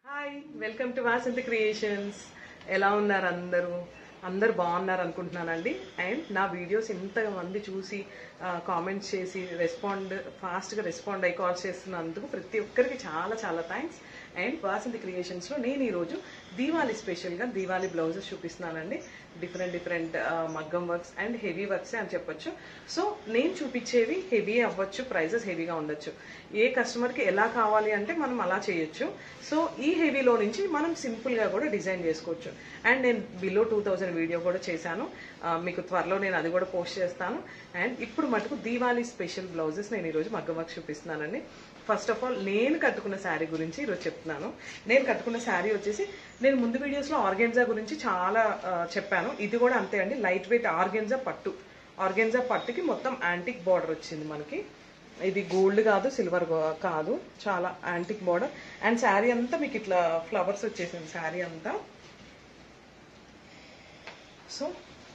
Hi welcome to Vasanthi creations ఎలా ఉన్నారు అందరూ అందరు బాగున్నారు అనుకుంటున్నానండి అండ్ నా వీడియోస్ ఇంతమంది చూసి కామెంట్స్ చేసి రెస్పాండ్ ఫాస్ట్గా రెస్పాండ్ అయ్యి కాల్ చేస్తున్నందుకు ప్రతి ఒక్కరికి చాలా చాలా థ్యాంక్స్ అండ్ వాసంతి క్రియేషన్స్లో నేను ఈరోజు దీవాలి స్పెషల్గా దీవాలి బ్లౌజెస్ చూపిస్తున్నానండి డిఫరెంట్ డిఫరెంట్ మగ్గం వర్క్స్ అండ్ హెవీ వర్క్స్ అని చెప్పొచ్చు సో నేను చూపించేవి హెవీ అవ్వచ్చు ప్రైజెస్ హెవీగా ఉండొచ్చు ఏ కస్టమర్కి ఎలా కావాలి అంటే మనం అలా చేయొచ్చు సో ఈ హెవీలో నుంచి మనం సింపుల్గా కూడా డిజైన్ చేసుకోవచ్చు అండ్ నేను బిలో టూ థౌజండ్ వీడియో కూడా చేశాను ఆ, మీకు త్వరలో నేను అది కూడా పోస్ట్ చేస్తాను అండ్ ఇప్పుడు మటుకు దీవాలి స్పెషల్ బ్లౌజెస్ నేను ఈరోజు మగ్గం వర్క్ చూపిస్తున్నానండి ఫస్ట్ ఆఫ్ ఆల్ నేను కట్టుకున్న శారీ గురించి ఈరోజు చెప్తున్నాను నేను కట్టుకున్న శారీ వచ్చేసి నేను ముందు వీడియోస్లో ఆర్గెన్జా గురించి చాలా ఆ, చెప్పాను ఇది కూడా అంతే అండి లైట్ వెయిట్ ఆర్గెన్జా పట్టు ఆర్గెన్జా పట్టుకి మొత్తం యాంటిక్ బార్డర్ వచ్చింది మనకి ఇది గోల్డ్ కాదు సిల్వర్ కాదు చాలా యాంటిక్ బార్డర్ అండ్ శారీ అంతా మీకు ఇట్లా ఫ్లవర్స్ వచ్చేసింది శారీ అంతా సో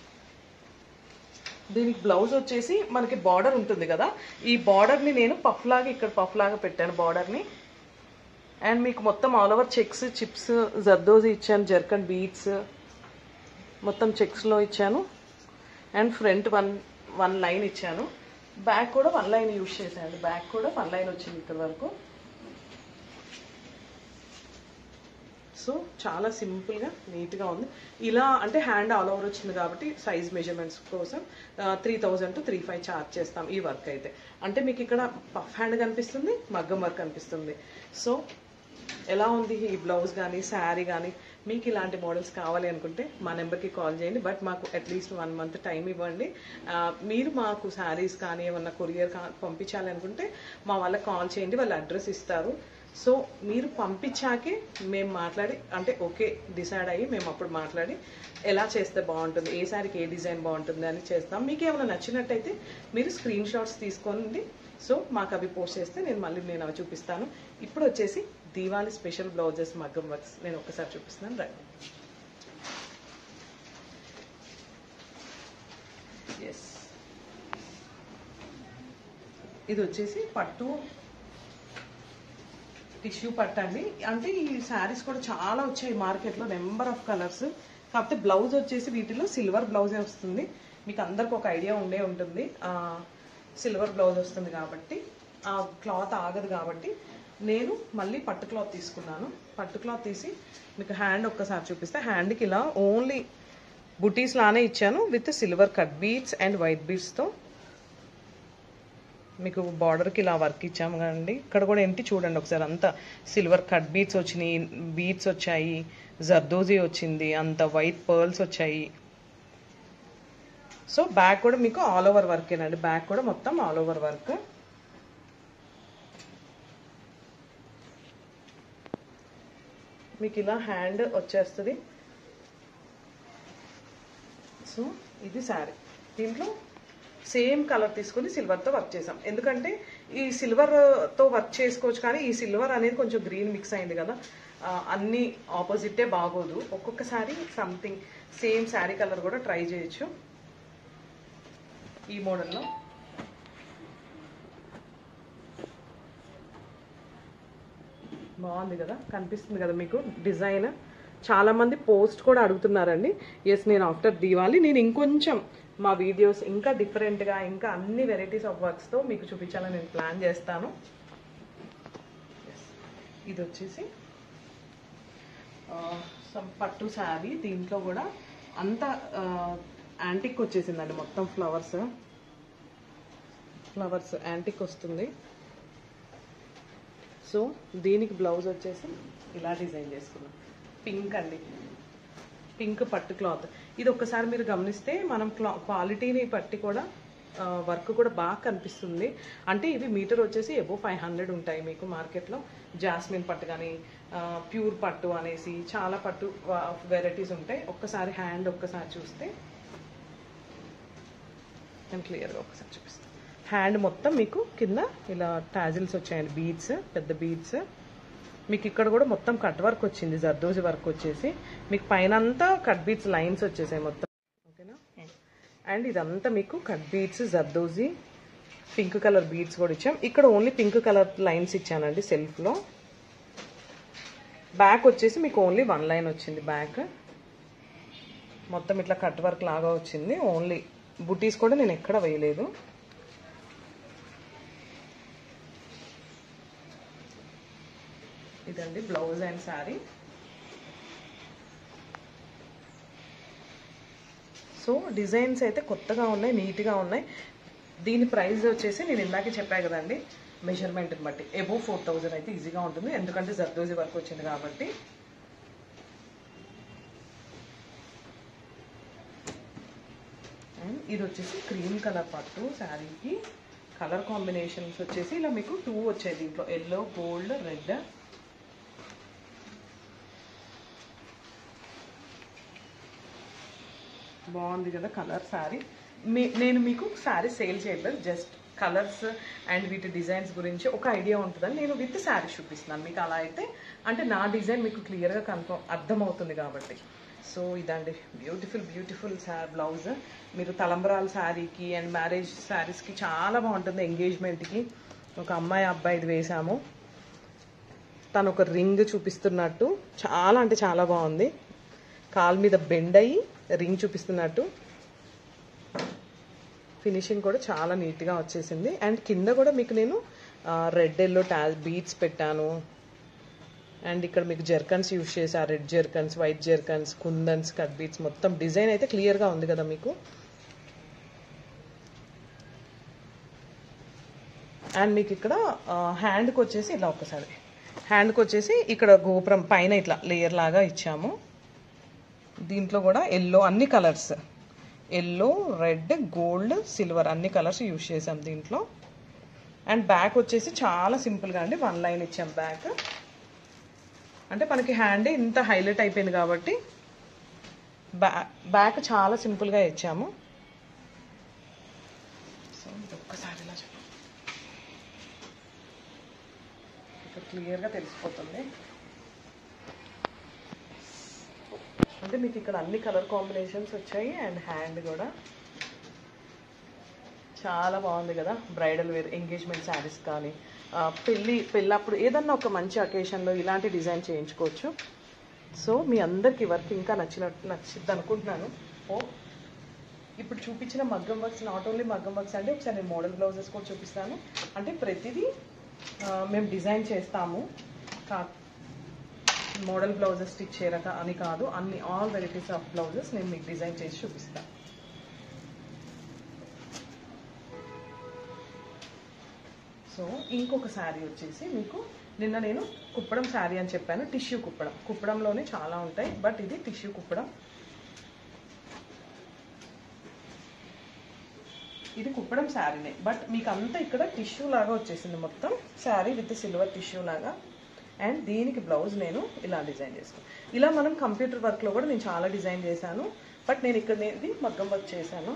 దీనికి బ్లౌజ్ వచ్చేసి మనకి బార్డర్ ఉంటుంది కదా ఈ బార్డర్ని నేను పఫ్ లాగా ఇక్కడ పఫ్ లాగా పెట్టాను బార్డర్ని అండ్ మీకు మొత్తం all over checks chips zardozi ఇచ్చాను జర్కన్ బీట్స్ మొత్తం చెక్స్లో ఇచ్చాను and front one one line ఇచ్చాను బ్యాక్ కూడా వన్ లైన్ యూజ్ చేశాను బ్యాక్ కూడా వన్ లైన్ వచ్చింది ఇక్కడ వరకు సో చాలా సింపుల్గా నీట్గా ఉంది ఇలా అంటే హ్యాండ్ ఆల్ ఓవర్ వచ్చింది కాబట్టి సైజ్ మెజర్మెంట్స్ కోసం three thousand to three five charge చేస్తాం ఈ వర్క్ అయితే అంటే మీకు ఇక్కడ పఫ్ హ్యాండ్ కనిపిస్తుంది మగ్గం వర్క్ కనిపిస్తుంది సో ఎలా ఉంది ఈ బ్లౌజ్ కానీ శారీ కానీ మీకు ఇలాంటి మోడల్స్ కావాలి అనుకుంటే మా నెంబర్కి కాల్ చేయండి బట్ మాకు అట్లీస్ట్ వన్ మంత్ టైం ఇవ్వండి ఆ, మీరు మాకు శారీస్ కానీ ఏమన్నా కొరియర్ కా పంపించాలి అనుకుంటే మా వాళ్ళకి కాల్ చేయండి వాళ్ళు అడ్రస్ ఇస్తారు సో మీరు పంపించాకే మేము మాట్లాడి అంటే ఓకే డిసైడ్ అయ్యి మేము అప్పుడు మాట్లాడి ఎలా చేస్తే బాగుంటుంది ఏ శారీకి ఏ డిజైన్ బాగుంటుంది అని చేస్తాం మీకు ఏమైనా నచ్చినట్టయితే మీరు స్క్రీన్ షాట్స్ తీసుకోండి సో మాకు అవి పోస్ట్ చేస్తే నేను మళ్ళీ నేను అవి చూపిస్తాను ఇప్పుడు వచ్చేసి దీవాలి స్పెషల్ బ్లౌజెస్ మగ్గం వర్క్స్ నేను ఒకసారి చూపిస్తున్నాను రండి ఎస్ ఇది వచ్చేసి పట్టు టిష్యూ పట్టు అండి అంటే ఈ శారీస్ కూడా చాలా వచ్చాయి మార్కెట్లో నెంబర్ ఆఫ్ కలర్స్ కాకపోతే బ్లౌజ్ వచ్చేసి వీటిలో సిల్వర్ బ్లౌజే వస్తుంది మీకు అందరికి ఒక ఐడియా ఉండే ఉంటుంది సిల్వర్ బ్లౌజ్ వస్తుంది కాబట్టి ఆ క్లాత్ ఆగదు కాబట్టి నేను మళ్ళీ పట్టు క్లాత్ తీసుకున్నాను పట్టు క్లాత్ తీసి మీకు హ్యాండ్ ఒక్కసారి చూపిస్తే హ్యాండ్కి ఇలా ఓన్లీ బుటీస్ లానే ఇచ్చాను with silver cut beads and white బీట్స్తో మీకు బార్డర్కి ఇలా వర్క్ ఇచ్చాము కదండి ఇక్కడ కూడా ఏంటి చూడండి ఒకసారి అంతా సిల్వర్ కట్ బీట్స్ వచ్చినాయి బీట్స్ వచ్చాయి జర్దోజీ వచ్చింది అంత వైట్ పర్ల్స్ వచ్చాయి సో బ్యాక్ కూడా మీకు ఆల్ ఓవర్ వర్కేనండి బ్యాక్ కూడా మొత్తం ఆల్ ఓవర్ వర్క్ మీకు ఇలా హ్యాండ్ వచ్చేస్తుంది సో ఇది శారీ దీంట్లో సేమ్ కలర్ తీసుకుని సిల్వర్తో వర్క్ చేసాం ఎందుకంటే ఈ సిల్వర్తో వర్క్ చేసుకోవచ్చు కానీ ఈ సిల్వర్ అనేది కొంచెం గ్రీన్ మిక్స్ అయింది కదా ఆ, అన్ని ఆపోజిటే బాగోదు ఒక్కొక్కసారి సంథింగ్ సేమ్ శారీ కలర్ కూడా ట్రై చేయొచ్చు ఈ మోడల్లో బాగుంది కదా కనిపిస్తుంది కదా మీకు డిజైన్ చాలా మంది పోస్ట్ కూడా అడుగుతున్నారండి ఎస్ నేను ఆఫ్టర్ దీవాలి నేను ఇంకొంచెం మా వీడియోస్ ఇంకా డిఫరెంట్గా ఇంకా అన్ని వెరైటీస్ ఆఫ్ వర్క్స్తో మీకు చూపించాలని నేను ప్లాన్ చేస్తాను Yes. ఇది వచ్చేసి సమ్ పట్టు శారీ దీంట్లో కూడా అంత యాంటిక్ వచ్చేసిందండి మొత్తం ఫ్లవర్స్ ఫ్లవర్స్ యాంటిక్ వస్తుంది సో దీనికి బ్లౌజ్ వచ్చేసి ఇలా డిజైన్ చేసుకున్నాం పింక్ అండి పింక్ పట్టు క్లాత్ ఇది ఒక్కసారి మీరు గమనిస్తే మనం క్లా క్వాలిటీని బట్టి కూడా వర్క్ కూడా బాగా కనిపిస్తుంది అంటే ఇవి మీటర్ వచ్చేసి ఎబో ఫైవ్ హండ్రెడ్ ఉంటాయి మీకు మార్కెట్లో జాస్మిన్ పట్టు కానీ ప్యూర్ పట్టు అనేసి చాలా పట్టు వెరైటీస్ ఉంటాయి ఒక్కసారి హ్యాండ్ ఒక్కసారి చూస్తే నేను క్లియర్గా ఒకసారి చూపిస్తాను హ్యాండ్ మొత్తం మీకు కింద ఇలా టాజిల్స్ వచ్చాయండి బీడ్స్ పెద్ద బీడ్స్ మీకు ఇక్కడ కూడా మొత్తం కట్ వర్క్ వచ్చింది జర్దోజి వర్క్ వచ్చేసి మీకు పైన అంతా కట్ బీడ్స్ లైన్స్ వచ్చేసాయి మొత్తం ఓకేనా అండ్ ఇదంతా మీకు cut beads zardozi pink colour beads కూడా ఇచ్చాం ఇక్కడ ఓన్లీ పింక్ కలర్ లైన్స్ ఇచ్చానండి సెల్ఫ్లో బ్యాక్ వచ్చేసి మీకు ఓన్లీ వన్ లైన్ వచ్చింది బ్యాక్ మొత్తం ఇట్లా కట్ వర్క్ లాగా వచ్చింది ఓన్లీ బుటీస్ కూడా నేను ఎక్కడ వేయలేదు ఇదండి blouse and sari so designs అయితే కొత్తగా ఉన్నాయి నీట్గా ఉన్నాయి దీని ప్రైస్ వచ్చేసి నేను ఇందాకే చెప్పా కదండి మెజర్మెంట్ని బట్టి ఎబో ఫోర్ థౌజండ్ అయితే ఈజీగా ఉంటుంది ఎందుకంటే జర్దోజీ వర్క్ వచ్చింది కాబట్టి అండ్ ఇది వచ్చేసి క్రీమ్ కలర్ పట్టు శారీకి కలర్ కాంబినేషన్స్ వచ్చేసి ఇలా మీకు టూ వచ్చాయి దీంట్లో ఎల్లో గోల్డ్ రెడ్ బాగుంది కదా కలర్ శారీ మీ నేను మీకు శారీ సేల్ చేయలేదు జస్ట్ కలర్స్ అండ్ వీటి డిజైన్స్ గురించి ఒక ఐడియా ఉంటుందని నేను విత్ శారీ చూపిస్తున్నాను మీకు అలా అయితే అంటే నా డిజైన్ మీకు క్లియర్గా కన్ఫర్మ్ అర్థమవుతుంది కాబట్టి సో ఇదండి బ్యూటిఫుల్ బ్యూటిఫుల్ శా బ్లౌజ్ మీరు తలంబరాల శారీకి అండ్ మ్యారేజ్ శారీస్కి చాలా బాగుంటుంది ఎంగేజ్మెంట్కి ఒక అమ్మాయి అబ్బాయి ఇది వేసాము తను ఒక రింగ్ చూపిస్తున్నట్టు చాలా అంటే చాలా బాగుంది కాల్ మీద బెండ్ అయ్యి రింగ్ చూపిస్తున్నట్టు ఫినిషింగ్ కూడా చాలా నీట్గా వచ్చేసింది అండ్ కింద కూడా మీకు నేను రెడ్ ఎల్లో టా బీట్స్ పెట్టాను అండ్ ఇక్కడ మీకు జెర్కన్స్ యూజ్ చేసా red zircons white zircons kundans cut beads మొత్తం డిజైన్ అయితే క్లియర్గా ఉంది కదా మీకు అండ్ మీకు ఇక్కడ హ్యాండ్కి వచ్చేసి ఇలా ఒకసారి హ్యాండ్కి వచ్చేసి ఇక్కడ గోపురం పైన ఇట్లా లేయర్ లాగా ఇచ్చాము దీంట్లో కూడా ఎల్లో అన్ని colours yellow red gold silver అన్ని కలర్స్ యూజ్ చేసాం దీంట్లో అండ్ బ్యాక్ వచ్చేసి చాలా సింపుల్గా అండి వన్ లైన్ ఇచ్చాం బ్యాక్ అంటే మనకి హ్యాండ్ ఇంత హైలైట్ అయిపోయింది కాబట్టి బ్యా బ్యాక్ చాలా సింపుల్గా ఇచ్చాము సో ఒక్కసారి ఇలా చెప్పు ఇక్కడ క్లియర్గా తెలిసిపోతుంది అంటే మీకు ఇక్కడ అన్ని కలర్ కాంబినేషన్స్ వచ్చాయి అండ్ హ్యాండ్ కూడా చాలా బాగుంది కదా బ్రైడల్ వేర్ ఎంగేజ్మెంట్ శారీస్ కానీ ఆ, పెళ్ళి పెళ్ళప్పుడు ఏదన్నా ఒక మంచి అకేషన్లో ఇలాంటి డిజైన్ చేయించుకోవచ్చు సో మీ అందరికి వర్క్ ఇంకా నచ్చినట్టు నచ్చిద్ది అనుకుంటున్నాను ఓ ఇప్పుడు చూపించిన మగ్గం వర్క్స్ నాట్ ఓన్లీ మగ్గం వర్క్స్ అంటే ఒకసారి నేను మోడల్ బ్లౌజెస్ కూడా చూపిస్తాను అంటే ప్రతిదీ ఆ, మేము డిజైన్ చేస్తాము కా మోడల్ బ్లౌజెస్ స్టిచ్ చేయరక అని కాదు అన్ని ఆల్ వెరైటీస్ ఆఫ్ బ్లౌజెస్ నేను మీకు డిజైన్ చేసి చూపిస్తాను సో ఇంకొక శారీ వచ్చేసి మీకు నిన్న నేను కుప్పడం శారీ అని చెప్పాను టిష్యూ కుప్పడం కుప్పడంలోనే చాలా ఉంటాయి బట్ ఇది టిష్యూ కుప్పడం ఇది కుప్పడం శారీనే బట్ మీకు అంతా ఇక్కడ టిష్యూ లాగా వచ్చేసింది మొత్తం శారీ విత్ సిల్వర్ టిష్యూ లాగా అండ్ దీనికి బ్లౌజ్ నేను ఇలా డిజైన్ చేసుకున్నాను ఇలా మనం కంప్యూటర్ వర్క్లో కూడా నేను చాలా డిజైన్ చేశాను బట్ నేను ఇక్కడ ఇది మగ్గం వర్క్ చేశాను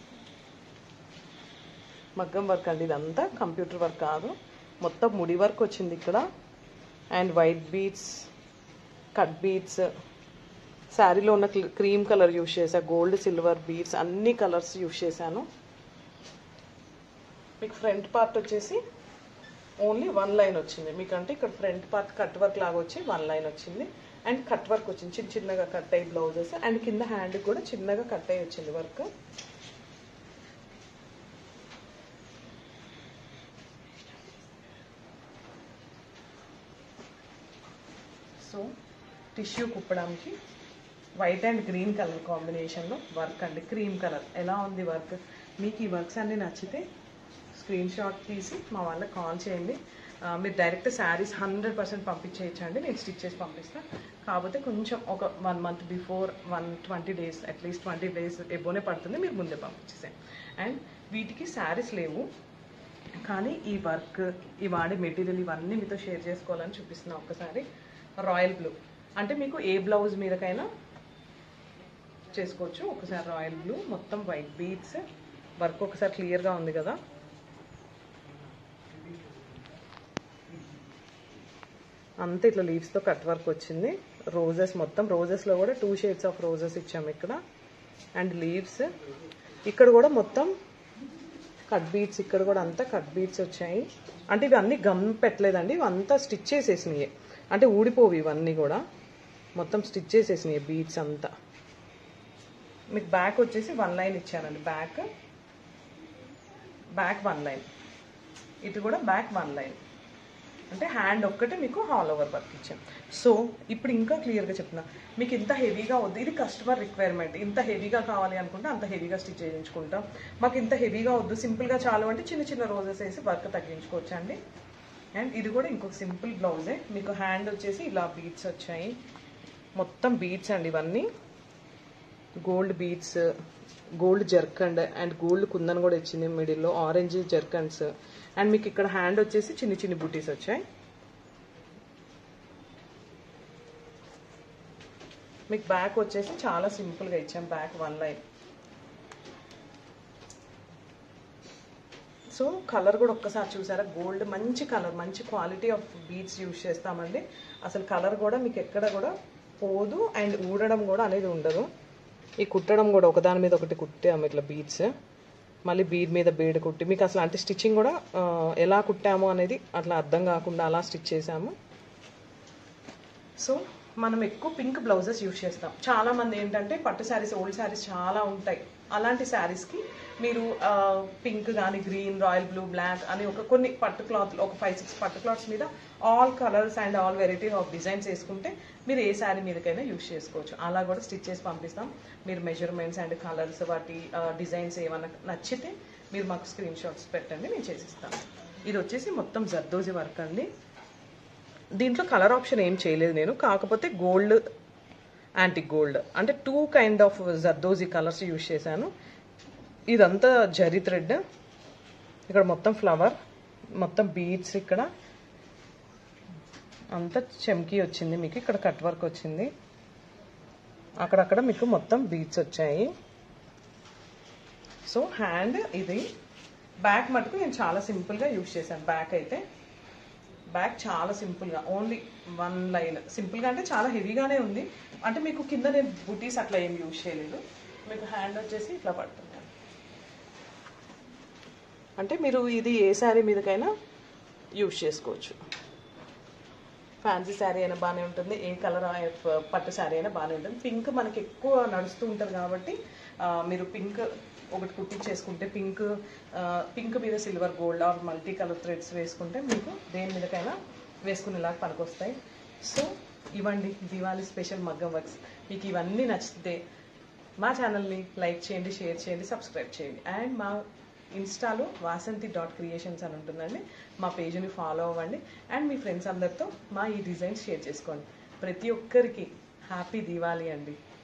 మగ్గం వర్క్ అండి ఇదంతా కంప్యూటర్ వర్క్ కాదు మొత్తం ముడి వర్క్ వచ్చింది ఇక్కడ and white beads cut beads శారీలో ఉన్న క్రీమ్ కలర్ యూస్ చేశా గోల్డ్ సిల్వర్ బీడ్స్ అన్ని కలర్స్ యూస్ చేశాను మీకు ఫ్రంట్ పార్ట్ వచ్చేసి ఓన్లీ వన్ లైన్ వచ్చింది మీకంటే ఇక్కడ ఫ్రంట్ పార్ట్ కట్ వర్క్ లాగా వచ్చి వన్ లైన్ వచ్చింది అండ్ కట్ వర్క్ వచ్చింది చిన్న చిన్నగా కట్ అయ్యి బ్లౌజెస్ అండ్ కింద హ్యాండ్ కూడా చిన్నగా కట్ అయ్యి వచ్చింది వర్క్ సో టిష్యూ కుప్పడానికి వైట్ అండ్ గ్రీన్ కలర్ కాంబినేషన్లో వర్క్ అండి క్రీమ్ కలర్ ఎలా ఉంది వర్క్ మీకు ఈ వర్క్స్ అన్నీ నచ్చితే స్క్రీన్ షాట్ తీసి మా వాళ్ళకి కాల్ చేయండి ఆ, మీరు డైరెక్ట్ శారీస్ హండ్రెడ్ పర్సెంట్ పంపించేయచ్చండి నేను స్టిచ్ చేసి పంపిస్తాను కాకపోతే కొంచెం ఒక one month before one twenty days at least twenty days ఎబోనే పడుతుంది మీరు ముందే పంపించేసేయండి అండ్ వీటికి శారీస్ లేవు కానీ ఈ వర్క్ ఈ వాడే మెటీరియల్ ఇవన్నీ మీతో షేర్ చేసుకోవాలని చూపిస్తున్నా ఒక్కసారి రాయల్ బ్లూ అంటే మీకు ఏ బ్లౌజ్ మీదకైనా చేసుకోవచ్చు ఒకసారి రాయల్ బ్లూ మొత్తం వైట్ బీడ్స్ వర్క్ ఒకసారి క్లియర్గా ఉంది కదా అంతా ఇట్లా లీవ్స్తో కట్ వర్క్ వచ్చింది రోజెస్ మొత్తం రోజెస్లో కూడా టూ షేడ్స్ ఆఫ్ రోజెస్ ఇచ్చాము ఇక్కడ అండ్ లీవ్స్ ఇక్కడ కూడా మొత్తం కట్ బీట్స్ ఇక్కడ కూడా అంతా కట్ బీట్స్ వచ్చాయి అంటే ఇవి అన్నీ గమ్ పెట్టలేదండి ఇవి అంతా స్టిచ్ చేసేసినాయి అంటే ఊడిపోవు ఇవన్నీ కూడా మొత్తం స్టిచ్ చేసేసినాయి బీట్స్ అంతా మీకు బ్యాక్ వచ్చేసి వన్ లైన్ ఇచ్చానండి బ్యాక్ బ్యాక్ వన్ లైన్ ఇటు కూడా బ్యాక్ వన్ లైన్ అంటే హ్యాండ్ ఒక్కటే మీకు హాల్ ఓవర్ వర్క్ ఇచ్చాం సో ఇప్పుడు ఇంకా క్లియర్గా చెప్తున్నా మీకు ఇంత హెవీగా వద్దు ఇది కస్టమర్ రిక్వైర్మెంట్ ఇంత హెవీగా కావాలి అనుకుంటే అంత హెవీగా స్టిచ్ చేయించుకుంటాం మాకు ఇంత హెవీగా వద్దు సింపుల్గా చాలు అంటే చిన్న చిన్న రోజెస్ వేసి వర్క్ తగ్గించుకోవచ్చు అండి అండ్ ఇది కూడా ఇంకొక సింపుల్ బ్లౌజే మీకు హ్యాండ్ వచ్చేసి ఇలా బీట్స్ వచ్చాయి మొత్తం బీట్స్ అండి ఇవన్నీ గోల్డ్ బీట్స్ గోల్డ్ జర్కండ్ అండ్ గోల్డ్ కుందన్ కూడా ఇచ్చింది మిడిల్లో ఆరెంజ్ జర్కన్స్ అండ్ మీకు ఇక్కడ హ్యాండ్ వచ్చేసి చిన్న చిన్న బూటీస్ వచ్చాయి మీకు బ్యాక్ వచ్చేసి చాలా సింపుల్గా ఇచ్చాం back one line so colour కూడా ఒక్కసారి చూసారా గోల్డ్ మంచి కలర్ మంచి క్వాలిటీ ఆఫ్ బీడ్స్ యూజ్ చేస్తామండి అసలు కలర్ కూడా మీకు ఎక్కడ కూడా పోదు అండ్ ఊడడం కూడా అనేది ఉండదు ఈ కుట్టడం కూడా ఒకదాని మీద ఒకటి కుట్టాము ఇట్లా బీడ్స్ మళ్ళీ బీడ్ మీద బీడ్ కుట్టి మీకు అసలు అంటే స్టిచ్చింగ్ కూడా ఆ, ఎలా కుట్టాము అనేది అట్లా అర్థం కాకుండా అలా స్టిచ్ చేసాము సో మనం ఎక్కువ పింక్ బ్లౌజెస్ యూజ్ చేస్తాం చాలా మంది ఏంటంటే పట్టు శారీస్ ఓల్డ్ శారీస్ చాలా ఉంటాయి అలాంటి శారీస్కి మీరు పింక్ కానీ గ్రీన్ రాయల్ బ్లూ బ్లాక్ అని ఒక కొన్ని పట్టు క్లాత్ ఒక ఫైవ్ సిక్స్ పట్టు క్లాత్స్ మీద all colours and all variety of designs వేసుకుంటే మీరు ఏ శారీ మీదకైనా యూజ్ చేసుకోవచ్చు అలా కూడా స్టిచ్ చేసి పంపిస్తాం మీరు మెజర్మెంట్స్ అండ్ కలర్స్ వాటి డిజైన్స్ ఏమైనా నచ్చితే మీరు మాకు స్క్రీన్ షాట్స్ పెట్టండి నేను చేసిస్తాను ఇది వచ్చేసి మొత్తం జర్దోజీ వర్క్ అండి దీంట్లో కలర్ ఆప్షన్ ఏం చేయలేదు నేను కాకపోతే గోల్డ్ యాంటిక్ గోల్డ్ అంటే two kind of zardozi colours use చేశాను ఇదంతా జరీ థ్రెడ్ ఇక్కడ మొత్తం ఫ్లవర్ మొత్తం బీడ్స్ ఇక్కడ అంతా చెమ్కీ వచ్చింది మీకు ఇక్కడ కట్ వర్క్ వచ్చింది అక్కడక్కడ మీకు మొత్తం బీడ్స్ వచ్చాయి సో హ్యాండ్ ఇది బ్యాక్ మటుకు నేను చాలా సింపుల్గా యూజ్ చేశాను బ్యాక్ అయితే బ్యాక్ చాలా సింపుల్గా ఓన్లీ వన్ లైన్ సింపుల్గా అంటే చాలా హెవీగానే ఉంది అంటే మీకు కింద నేను బుటీస్ అట్లా ఏం యూజ్ చేయలేదు మీకు హ్యాండ్ వచ్చేసి ఇట్లా పడుతుంది అంటే మీరు ఇది ఏ శారీ మీదకైనా యూజ్ చేసుకోవచ్చు ఫ్యాన్సీ శారీ అయినా బాగానే ఉంటుంది ఏ కలర్ పట్టు శారీ అయినా బాగానే ఉంటుంది పింక్ మనకి ఎక్కువ నడుస్తూ ఉంటుంది కాబట్టి ఆ, మీరు పింక్ ఒకటి కుట్టించేసుకుంటే పింక్ పింక్ మీద silver gold or multi colour threads వేసుకుంటే మీకు దేని మీదకైనా వేసుకునేలాగా పనికొస్తాయి సో ఇవ్వండి దివాళీ స్పెషల్ మగ్గం వర్క్స్ మీకు ఇవన్నీ నచ్చితే మా ఛానల్ని లైక్ చేయండి షేర్ చేయండి సబ్స్క్రైబ్ చేయండి అండ్ మా ఇన్స్టాలో వాసంతి డాట్ క్రియేషన్స్ అని ఉంటుందండి మా పేజ్ని ఫాలో అవ్వండి అండ్ మీ ఫ్రెండ్స్ అందరితో మా ఈ డిజైన్స్ షేర్ చేసుకోండి ప్రతి ఒక్కరికి హ్యాపీ దివాళీ అండి